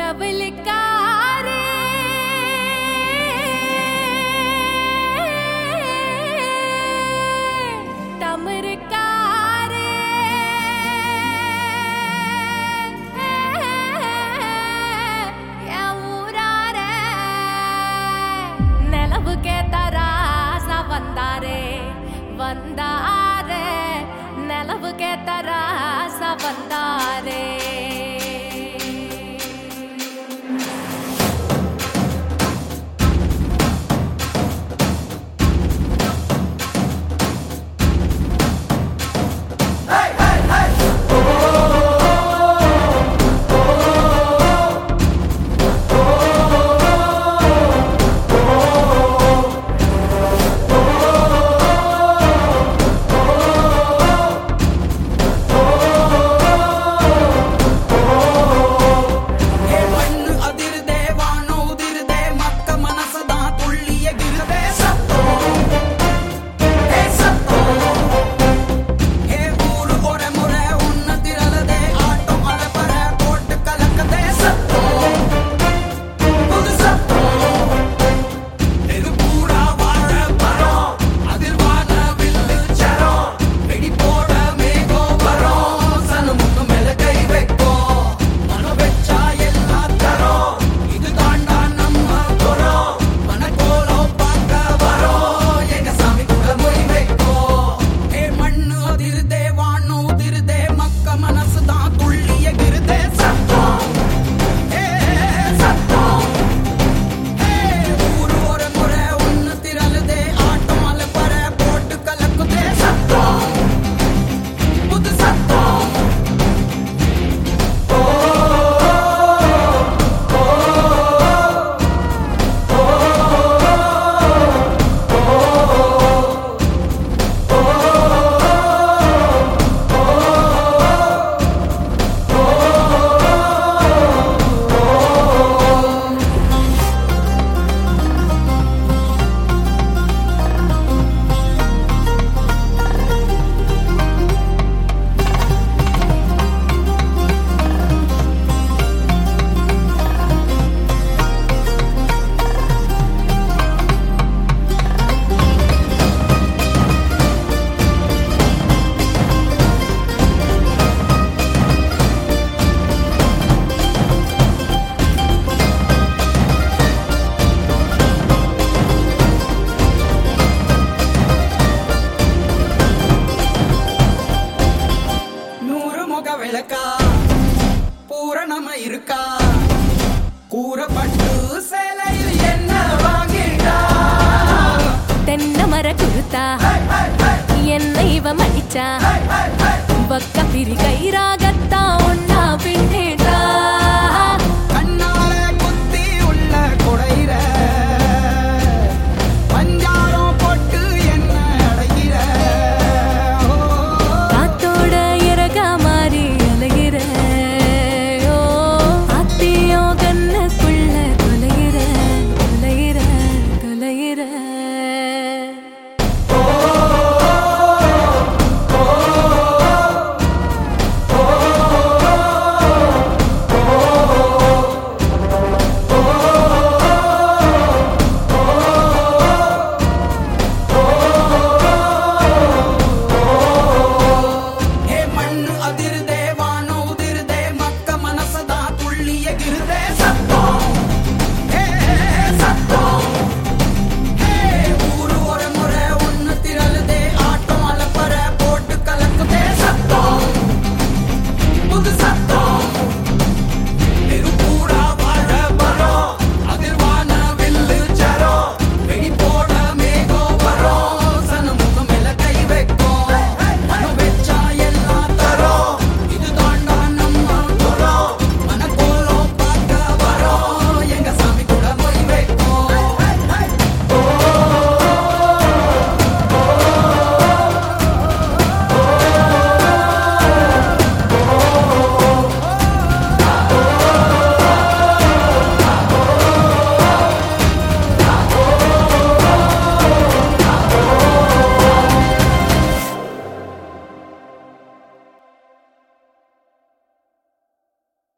முகவலிக்காரே தமருக்காரே என் ஊராரே நிலவுக்கே தராசா வந்தாரே வந்தாரே நிலவுக்கே தராசா வந்தாரே ஏ மண்ணு அதிருதே வானம் உதிருதே மக்க மனசுதான் துள்ளி எகிருதே சத்தம் ஏ சத்தம் ஏ ஊரு ஒரு முறை உன்ன திரளதே ஆட்டம் அலப்பற போட்டு கலக்கதே சத்தம் புது சத்தம் இது பூரா வாழ மரம் அதில் வான வில்லு சரம் வெடி போட மேகம் வரும் சனமுக்கு மேல கை வைக்கும் மனம் வச்சா எல்லாம் தரும் இது தாண்டா நம்ம குரம் மனக்கோலம் பார்க்க வரோம் எங்க சாமி கூட மொழி வைக்கும் ஏ மண்ணு அதிருதே வானம் உதிருதே மக்க மனசுதான் துள்ளி எகிருதே சத்தம் ஏ சத்தம் ஊரு ஒரு முறை ஒன்னு திரளுதே ஆட்டம் அலப்பற போட்டு கலக்குதே சத்தம் புது சத்தம் நூறு முக விளக்கா பூரணமா இருக்கா கூறப்பட்டு சேலையில் என்ன வாங்கிட்டா தென்னை மர குருத்தா என்னை இவ மடிச்சா பக்க பிரி கயிறாக